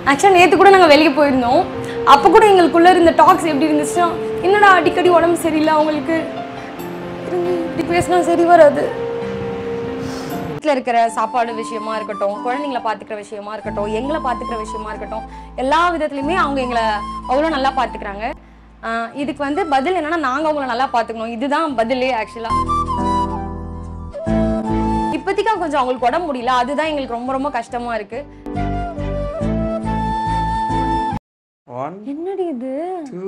ஆக்சுவலாக நேற்று கூட நாங்கள் வெளியே போயிருந்தோம் அப்போ கூட எங்களுக்குள்ளே இருந்த டாக்ஸ் எப்படி இருந்துச்சுன்னா என்னடா அடிக்கடி உடம்பு சரியில்லை அவங்களுக்கு இருந்து இப்படி பேசினா சரி வராது வீட்டில் இருக்கிற சாப்பாடு விஷயமா இருக்கட்டும் குழந்தைங்கள பார்த்துக்கிற விஷயமா இருக்கட்டும் எங்களை பார்த்துக்கிற விஷயமா இருக்கட்டும் எல்லா விதத்துலையுமே அவங்க எங்களை அவ்வளோ நல்லா பார்த்துக்கிறாங்க ஆஹ் இதுக்கு வந்து பதில் என்னன்னா நாங்கள் அவங்கள நல்லா பார்த்துக்கணும் இதுதான் பதிலே ஆக்சுவலாக இப்போதைக்கு கொஞ்சம் அவங்களுக்கு உடம்பு முடியல அதுதான் எங்களுக்கு ரொம்ப ரொம்ப கஷ்டமா இருக்கு ஒன் என்னடி இது two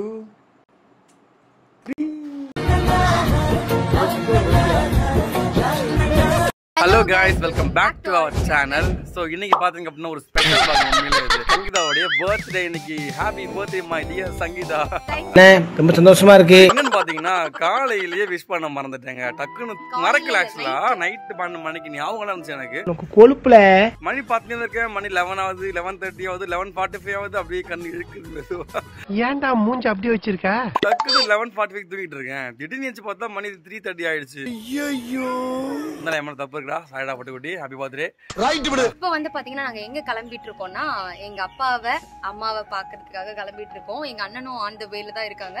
hello guys welcome back to our channel so இன்னைக்கு பாத்தீங்க அப்படின்னா ஒரு ஸ்பெஷல் பாருங்க உண்மையிலே இது சங்கீதாவுடைய பர்த்டே இன்னைக்கு happy birthday my dear Sangeetha அண்ணே, ரொம்ப சந்தோஷமா இருக்கு என்னன்னு பாத்தீங்கன்னா காலையிலேயே விஷ் பண்ண மறந்துட்டேங்க டக்குன்னு மறக்கல ஆக்சுவலா நைட் பன்னெண்டு மணிக்கு ஞாபகம் இருந்துச்சு எனக்கு உனக்கு கொழுப்புல மணி பார்த்துட்டே இருக்கேன் மணி லெவன் ஆகுது லெவன் தேர்ட்டி ஆகுது லெவன் ஃபார்ட்டி ஃபைவ் ஆகுது அப்படியே கண்ணு இழுக்குது மெதுவா ஏன்டா மூஞ்சி அப்படி வச்சிருக்க டக்குனு லெவன் ஃபார்ட்டி ஃபைவ் தூங்கிட்டு இருக்கேன் திடீர்னு வச்சு பார்த்தா மணி த்ரீ தேர்ட்டி ஆயிடுச்சு ஐயோ இருந்தாலும் எம்மன தப்பு இருக்குடா சாயடா பட்டுக்குட்டி ஹாப்பி பர்த்டே இப்போ வந்து பாத்தீங்கன்னா நாங்க எங்க கிளம்பிட்டு இருக்கோம்னா எங்க அப்பாவை அம்மாவை பாக்குறதுக்காக கிளம்பிட்டு இருக்கோம் எங்க அண்ணனும் ஆன் த வேல தான் இருக்காங்க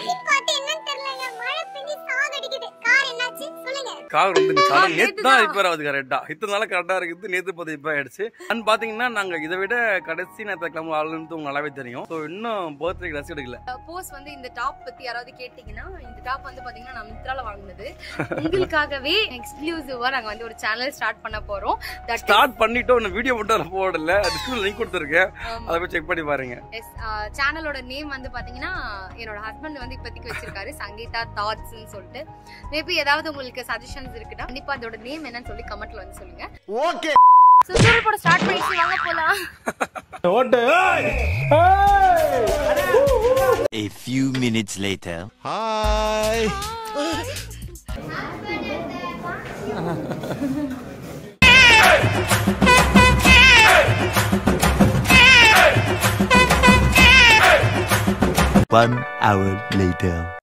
கார் வந்து நேத்து தான் ரிப்பேர் ஆகுது கரெக்டா இத்தனை நாள் கரெக்டா இருக்குது நேத்து பார்த்து இப்போ ஆயிடுச்சு அண்ட் பாத்தீங்கன்னா நாங்க இதை விட கடைசி நேரத்தை கிளம்ப ஆளுன்னு உங்களுக்கு நல்லாவே தெரியும் ஸோ இன்னும் பர்த்டே ட்ரெஸ் எடுக்கல போஸ் வந்து இந்த டாப் பத்தி யாராவது கேட்டீங்கன்னா இந்த டாப் வந்து பாத்தீங்கன்னா நான் மித்ரால வாங்கினது உங்களுக்காகவே எக்ஸ்க்ளூசிவா நாங்க வந்து ஒரு சேனல் ஸ்டார்ட் பண்ண போறோம் தட் ஸ்டார்ட் பண்ணிட்டோம் இன்னும் வீடியோ மட்டும் அதில் போடல டிஸ்கிரிப்ஷன் லிங்க் கொடுத்துருக்கேன் அதை போய் செக் பண்ணி பாருங்க எஸ் சேனலோட நேம் வந்து பாத்தீங்கன்னா என்னோட ஹஸ்பண்ட் வந்து இப்போதைக்கு வச்சிருக்காரு சங்கீதா தாட்ஸ்னு சொல்லிட்டு மேபி ஏதாவது உங்களுக்கு சஜஷன்ஸ் இருக்குன்னா கண்டிப்பா அதோட நேம் என்னன்னு சொல்லி கமெண்ட்ல வந்து சொல்லுங்க ஓகே ஸோ சூரியல் போட ஸ்டார்ட் பண்ணிட்டு வாங்க போலாம் ஓட்டு A few minutes later. Hi One hour later.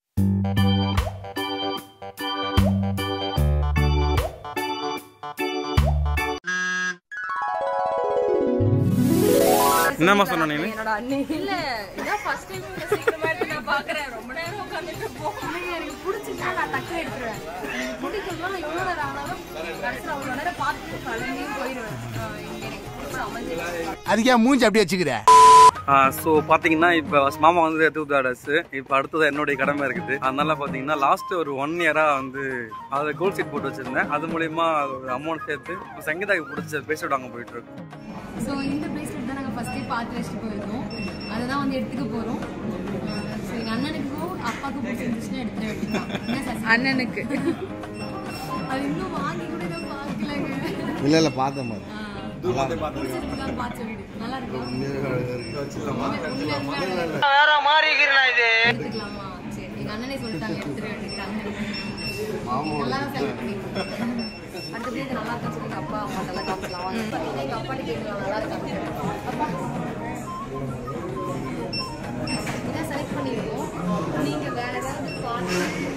என்னம்மா சொன்ன நீ என்னோட அண்ணி இல்ல இதான் ஃபர்ஸ்ட் டைம் சீக்கிரமா எடுத்து நான் பாக்குறேன் ரொம்ப நேரம் உட்காந்துட்டு போகும் எனக்கு பிடிச்சிருந்தா நான் டக்கு எடுத்துருவேன் எனக்கு பிடிக்கலாம் நான் எவ்வளவு நேரம் ஆனாலும் கடைசியில் அவ்வளோ நேரம் பார்த்துட்டு கிளம்பி போயிடுவேன் ஆஹ் இங்க எனக்கு பிடிச்ச அமைஞ்சிருச்சு அதுக்கே மூஞ்சி அப்படியே வச்சுக்கிற ஸோ பார்த்தீங்கன்னா இப்போ மாமா வந்து எடுத்து ட்ரெஸ் இப்போ அடுத்தது என்னுடைய கடமை இருக்குது அதனால பார்த்தீங்கன்னா லாஸ்ட் ஒரு ஒன் இயராக வந்து அதில் கோல்ட் சீட் போட்டு வச்சிருந்தேன் அது மூலயமா ஒரு அமௌண்ட் சேர்த்து இப்போ சங்கீதாக்கு பிடிச்ச பேசிட்டு வாங்க போயிட்டு இருக்கோம் ஸோ இந்த பிரேஸ்லெட் தான் நாங்கள் ஃபஸ்ட்டே பார்த்து வச்சுட்டு போயிருந்தோம் அதை தான் வந்து எடுத்துக்க போகிறோம் ஸோ எங்கள் அண்ணனுக்கும் அப்பாவுக்கு பிடிச்சிருந்துச்சுன்னா எடுத்துட வேண்டியதான் என்ன சசி? அண்ணனுக்கு அது இன்னும் வாங்கி கூட நான் பார்க்கலங்க இல்ல இல்ல பார்த்த மாதிரி பிடிச்சிருக்குதான் பார்த்த வீடு நல்லா இருக்கா எடுத்துக்கலாமா சரி எங்கள் அண்ணனே சொல்லிட்டாங்க எடுத்துட வேண்டியதான் நல்லா செலக்ட் பண்ணிருக்கோம் அடுத்த பேருக்கு நல்லா இருக்குன்னு சொல்லி அப்பா அம்மா நல்லா காமிக்கலாம் வாங்க பார்த்தீங்கன்னா எங்கள் அப்பாட்ட கேட்கலாம் நல்லா இருக்காங்க அப்பா இதான் செலக்ட் பண்ணியிருக்கோம் நீங்கள் வேற ஏதாவது பார்த்து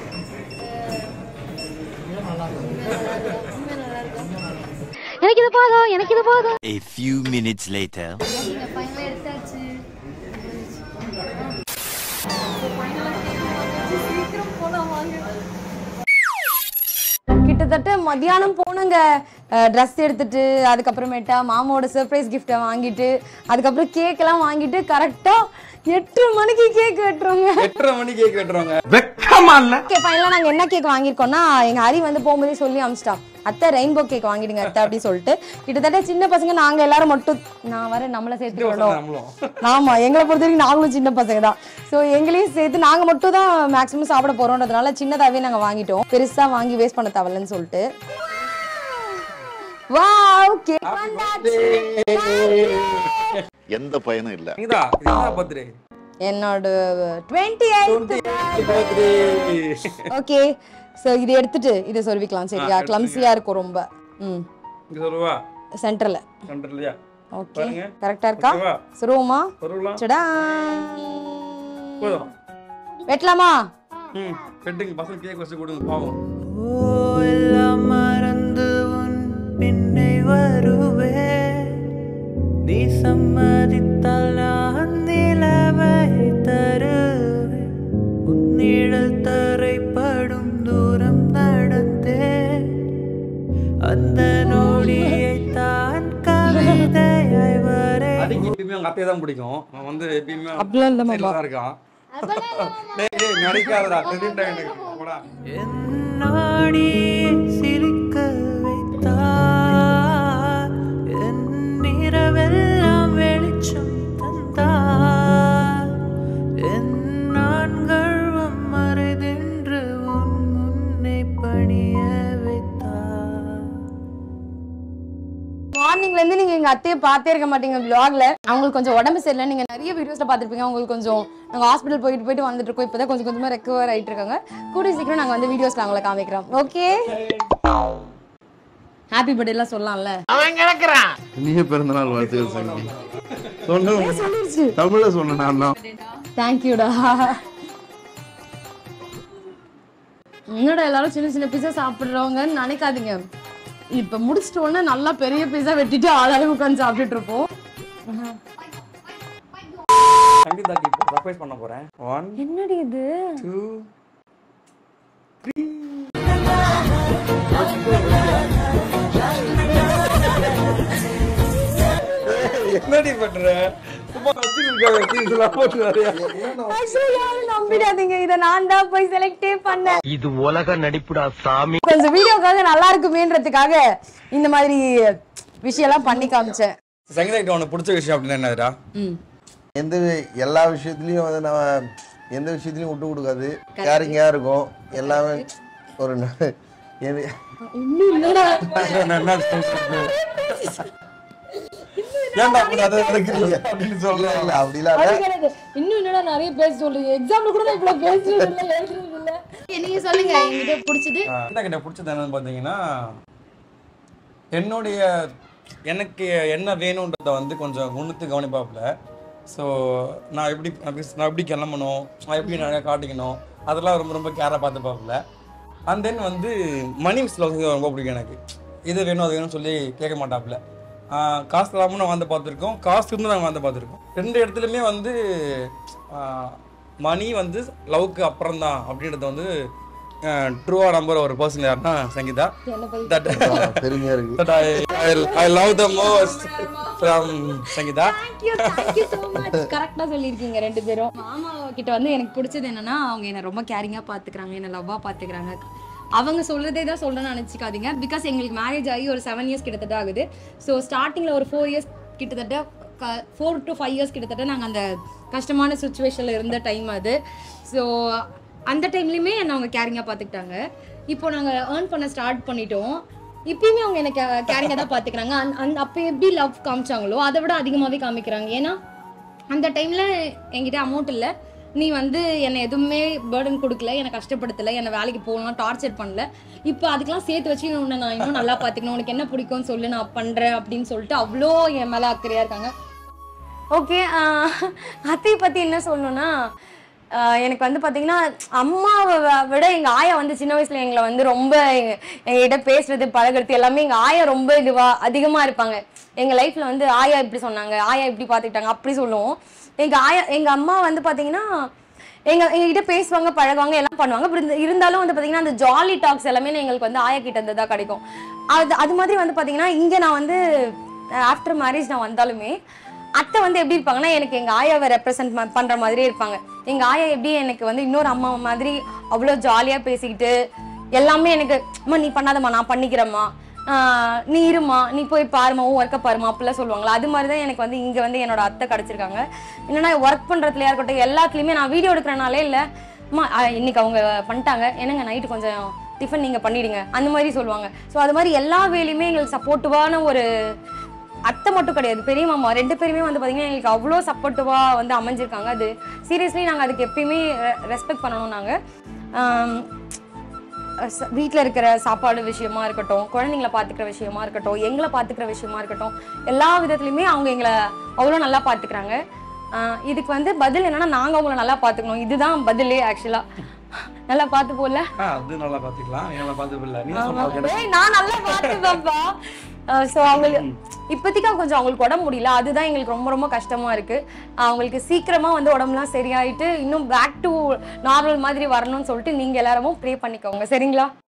எனக்கு இது போதும் எனக்கு இது போதும் A few minutes later. நீங்க ஃபைனலாக எடுத்தாச்சு சீக்கிரம் போலாம் வாங்க கிட்டத்தட்ட மதியானம் போனங்க ட்ரெஸ் எடுத்துட்டு அதுக்கப்புறமேட்டா மாமாவோட சர்ப்ரைஸ் கிஃப்ட்டை வாங்கிட்டு அதுக்கப்புறம் கேக் எல்லாம் வாங்கிட்டு கரெக்டா எட்டு மணிக்கு கேக் வெட்டுறோங்க எட்டரை மணி கேக் வெட்டுறவங்க வெக்கமா இல்ல ஓகே ஃபைனலாக நாங்கள் என்ன கேக் வாங்கியிருக்கோம்னா எங்கள் ஹரி வந்து போகும்போதே சொல்லி அமிச்சிட்டா அத்தை ரெயின்போ கேக் வாங்கிடுங்க அத்தை அப்படி சொல்லிட்டு கிட்டத்தட்ட சின்ன பசங்க நாங்கள் எல்லாரும் மட்டும் நான் வர நம்மளை சேர்த்துக்கணும் நம்மளும் ஆமா எங்களை பொறுத்த வரைக்கும் நாங்களும் சின்ன பசங்க தான் ஸோ எங்களையும் சேர்த்து நாங்க மட்டும் தான் மேக்ஸிமம் சாப்பிட போறோம்ன்றதுனால சின்னதாவே நாங்க வாங்கிட்டோம் பெருசா வாங்கி வேஸ்ட் பண்ண தேவையில்லைன்னு சொல்லிட்டு வாவ் கேக் வந்தாச்சு எந்த பயனும் இல்ல சங்கீதா இது என்ன பர்த்டே என்னோட டுவெண்ட்டி பர்த்டே ஓகே ஸோ இது எடுத்துட்டு இதை சொருவிக்கலாம் சரியா கிளம்சியா இருக்கும் ரொம்ப ம் இங்க சொல்லுவா சென்டர்ல கண்டர்லையா ஓகே பாருங்க. கரெக்டா இருக்கா ஓகேவா சுருவமா சொல்லலாம் சடா போதும் வெட்டலாமா ம் வெட்டுங்க பசங்க கேக் வச்சு கொடுங்க பாவம் எல்லாம் மறந்து உன் பின்னை வருவே நீ சம்மதித்தால் அத்தைக்கு எப்பயுமே அவங்க அத்தையை தான் பிடிக்கும் அவன் வந்து எப்பயுமே அப்படிலாம் இல்ல சைடுல தான் இருக்கான் டேய், டேய், நடிக்காதடா தெரியும்டா எனக்கு போடா நாடி சிரிக்க வைத்தார் என் இரவெல்லாம் வெளிச்சம் தந்தார் என் நான்கழ்வம் மறைதென்று உன் முன்னே பணிய வைத்தார் மார்னிங்ல இருந்து நீங்க எங்க அத்தையை பார்த்தே இருக்க மாட்டீங்க vlogல அவங்களுக்கு கொஞ்சம் உடம்பு சரியில்லை நீங்க நிறைய வீடியோஸ்ல பார்த்திருப்பீங்க அவங்களுக்கு கொஞ்சம் நாங்க ஹாஸ்பிட்டல் போயிட்டு போயிட்டு வந்துட்டு இருக்கோம் இப்பதான் கொஞ்சம் கொஞ்சமா ரெக்கவர் ஆயிட்டு இருக்காங்க கூடிய சீக்கிரம் நாங்க வந்து வீடியோஸ்ல அவங்கள காமிக்கிறோம் ஓகே ஹாப்பி பர்த்டே எல்லாம் சொல்லலாம்ல இனிய பிறந்தநாள் வாழ்த்துக்கள் சங்கி சொன்ன தமிழ்ல சொன்ன நான் தான் தேங்க்யூடா என்னடா எல்லாரும் சின்ன சின்ன பிஸா சாப்பிடுறவங்கன்னு நினைக்காதீங்க இப்ப முடிச்சிட்ட உடனே நல்லா பெரிய பிஸா வெட்டிட்டு ஆளாளு உட்காந்து சாப்பிட்டுட்டு இருப்போம் சங்கீதாக்கு இப்போ சர்ப்ரைஸ் பண்ண போறேன் ஒன் என்னடி இது டூ என்னடி பண்ற சும்மா வச்சுருக்காங்க தீசலா போட்டு வரையா Actually, யாரும் நம்பிடாதீங்க இத நான் தான் போய் செலக்டே பண்ணேன் இது உலக நடிப்புடா சாமி கொஞ்சம் வீடியோக்காக நல்லா இருக்குமேன்றதுக்காக இந்த மாதிரி விஷயம் எல்லாம் பண்ணி காமிச்சேன் சங்கீதா கிட்ட உனக்கு பிடிச்ச விஷயம் அப்படின்னு என்னதுடா ம் எந்த வி- எல்லா விஷயத்துலயும் வந்து நம்ம எந்த விஷயத்துலயும் விட்டு கொடுக்காது கேரிங்கா இருக்கும் எல்லாமே ஒரு ந- எது- இன்னும் இல்லடா என்ன ஏன்டா அப்படி அதை நினைக்கிறீங்க அப்படின்னு இல்ல, சொல்ல இல்ல, அப்படிலாம் அது இல்ல. கிடையாது இன்னும் என்னடா நிறைய பேச சொல்றீங்க எக்ஸாம்ல கூட நான் இவ்வளவு பேசுறது இல்ல எழுதுறது இல்ல நீங்க சொல்லுங்க என்கிட்ட பிடிச்சது என்ன கிட்ட பிடிச்சது என்னன்னு பார்த்தீங்கன்னா என்னுடைய எனக்கு என்ன வேணுன்றத வந்து கொஞ்சம் குணத்து கவனிப்பாப்புல ஸோ நான் எப்படி அப்படி- நான் எப்படி கிளம்பணும் நான் எப்படி நிறையா காட்டிக்கணும் அதெல்லாம் ரொம்ப ரொம்ப கேராக பார்த்துப்பாப்புல அண்ட் தென் வந்து மணி மிஸ்ல வந்து ரொம்ப பிடிக்கும் எனக்கு இது வேணும் அது வேணும்னு சொல்லி கேட்க மாட்டாப்புல ஆஹ் காசு இல்லாமல் நான் வந்து பார்த்துருக்கோம் காசு இருந்து நாங்கள் வந்து பார்த்துருக்கோம் ரெண்டு இடத்துலையுமே வந்து மணி வந்து லவ்க்கு அப்புறம் தான் அப்படின்றத வந்து ட்ரூவா நம்பர் ஒரு பர்சன் யாருன்னா சங்கீதா தட் பெருமையா இருக்கு that I, I, I love the most from Sangeetha thank you thank you so much கரெக்டா சொல்லியிருக்கீங்க ரெண்டு பேரும் மாமா கிட்ட வந்து எனக்கு பிடிச்சது என்னன்னா அவங்க என்ன ரொம்ப கேரிங்கா பாத்துக்கிறாங்க என்ன லவ்வா பாத்துக்கிறாங்க அவங்க சொல்றதே தான் சொல்றேன்னு நினைச்சுக்காதீங்க பிகாஸ் எங்களுக்கு மேரேஜ் ஆகி ஒரு செவன் இயர்ஸ் கிட்டத்தட்ட ஆகுது ஸோ ஸ்டார்டிங்ல ஒரு ஃபோர் இயர்ஸ் கிட்டத்தட்ட ஃபோர் டு ஃபைவ் இயர்ஸ் கிட்டத்தட்ட நாங்கள் அந்த கஷ்டமான சுச்சுவேஷனில் இருந்த டைம் அது ஸோ அந்த டைம்லையுமே என்னை அவங்க கேரிங்காக பார்த்துக்கிட்டாங்க இப்போ நாங்கள் ஏர்ன் பண்ண ஸ்டார்ட் பண்ணிட்டோம் இப்பயுமே அவங்க எனக்கு கேரிங்காக தான் பார்த்துக்கிறாங்க அந் அந்த அப்போ எப்படி லவ் காமிச்சாங்களோ அதை விட அதிகமாகவே காமிக்கிறாங்க ஏன்னா அந்த டைமில் என்கிட்ட அமௌண்ட் இல்லை நீ வந்து என்னை எதுவுமே பேர்டன் கொடுக்கல என்னை கஷ்டப்படுத்தலை என்னை வேலைக்கு போகணும் டார்ச்சர் பண்ணல இப்போ அதுக்கெல்லாம் சேர்த்து வச்சு உன்னை நான் இன்னும் நல்லா பார்த்துக்கணும் உனக்கு என்ன பிடிக்கும்னு சொல்லு நான் பண்ணுறேன் அப்படின்னு சொல்லிட்டு அவ்வளோ என் மேலே அக்கறையாக இருக்காங்க ஓகே அத்தையை பற்றி என்ன சொல்லணும்னா ஆஹ் எனக்கு வந்து பார்த்தீங்கன்னா அம்மாவை வ- விட எங்கள் ஆயா வந்து சின்ன வயசில் எங்களை வந்து ரொம்ப எங்க- எங்ககிட்ட பேசுறது பழகுறது எல்லாமே எங்கள் ஆயா ரொம்ப இதுவாக அதிகமாக இருப்பாங்க எங்கள் லைஃப்பில் வந்து ஆயா இப்படி சொன்னாங்க ஆயா இப்படி பார்த்துக்கிட்டாங்க அப்படி சொல்லுவோம் எங்கள் ஆயா எங்கள் அம்மா வந்து பார்த்தீங்கன்னா எங்க எங்ககிட்ட பேசுவாங்க பழகுவாங்க எல்லாம் பண்ணுவாங்க அப்படி இருந்து- இருந்தாலும் வந்து பார்த்தீங்கன்னா அந்த ஜாலி டாக்ஸ் எல்லாமே எங்களுக்கு வந்து ஆயா கிட்ட இருந்து தான் கிடைக்கும் அது அது மாதிரி வந்து பார்த்தீங்கன்னா இங்கே நான் வந்து ஆஃப்டர் மேரேஜ் நான் வந்தாலுமே அத்தை வந்து எப்படி இருப்பாங்கன்னா எனக்கு எங்க ஆயாவை ரெப்ரசென்ட் பண்ற மாதிரியே இருப்பாங்க எங்க ஆயா எப்படி எனக்கு வந்து இன்னொரு அம்மா மாதிரி அவ்வளோ ஜாலியா பேசிக்கிட்டு எல்லாமே எனக்கு அம்மா நீ பண்ணாதம்மா நான் பண்ணிக்கிறேம்மா ஆஹ் நீ இருமா நீ போய் பாருமா உன் ஒர்க்கை பாருமா அப்படிலாம் சொல்லுவாங்களா அது மாதிரி தான் எனக்கு வந்து இங்க வந்து என்னோட அத்தை கிடைச்சிருக்காங்க என்னன்னா ஒர்க் பண்றதுலயா இருக்கட்டும் எல்லாத்துலயுமே நான் வீடியோ எடுக்கிறனாலே இல்ல அம்மா ஆஹ் இன்னைக்கு அவங்க பண்ணிட்டாங்க என்னங்க நைட்டு கொஞ்சம் டிஃபன் நீங்க பண்ணிடுங்க அந்த மாதிரி சொல்லுவாங்க ஸோ அது மாதிரி எல்லா வேலையுமே எங்களுக்கு சப்போர்ட்டிவான ஒரு அத்தை மட்டும் கிடையாது பெரிய மாமா ரெண்டு பேருமே வந்து பார்த்தீங்கன்னா எங்களுக்கு அவ்வளோ சப்போர்ட்டிவாக வந்து அமைஞ்சிருக்காங்க அது சீரியஸ்லி நாங்கள் அதுக்கு எப்பயுமே ரெஸ்பெக்ட் பண்ணணும் நாங்கள் வீட்டில் இருக்கிற சாப்பாடு விஷயமா இருக்கட்டும் குழந்தைங்கள பார்த்துக்கிற விஷயமா இருக்கட்டும் எங்களை பார்த்துக்கிற விஷயமா இருக்கட்டும் எல்லா விதத்துலையுமே அவங்க எங்களை அவ்வளோ நல்லா பார்த்துக்கிறாங்க ஆஹ் இதுக்கு வந்து பதில் என்னன்னா நாங்கள் அவங்கள நல்லா பார்த்துக்கணும் இதுதான் பதிலே ஆக்சுவலாக நல்லா பார்த்து போல ஆ, அது நல்லா பாத்துக்கலாம் நீ நல்லா பாத்துப்பில்ல நீ சொல்ல ஏய், நான் நல்லா பார்த்துப்பேன்ப்பா ஸோ அவங்களுக்கு இப்போதைக்கு கொஞ்சம் அவங்களுக்கு உடம்பு முடியல அதுதான் எங்களுக்கு ரொம்ப ரொம்ப கஷ்டமா இருக்கு அவங்களுக்கு சீக்கிரமா வந்து உடம்புலாம் சரியாயிட்டு இன்னும் பேக் டு நார்மல் மாதிரி வரணும்னு சொல்லிட்டு நீங்க எல்லாரும் ப்ரே பண்ணிக்கோங்க சரிங்களா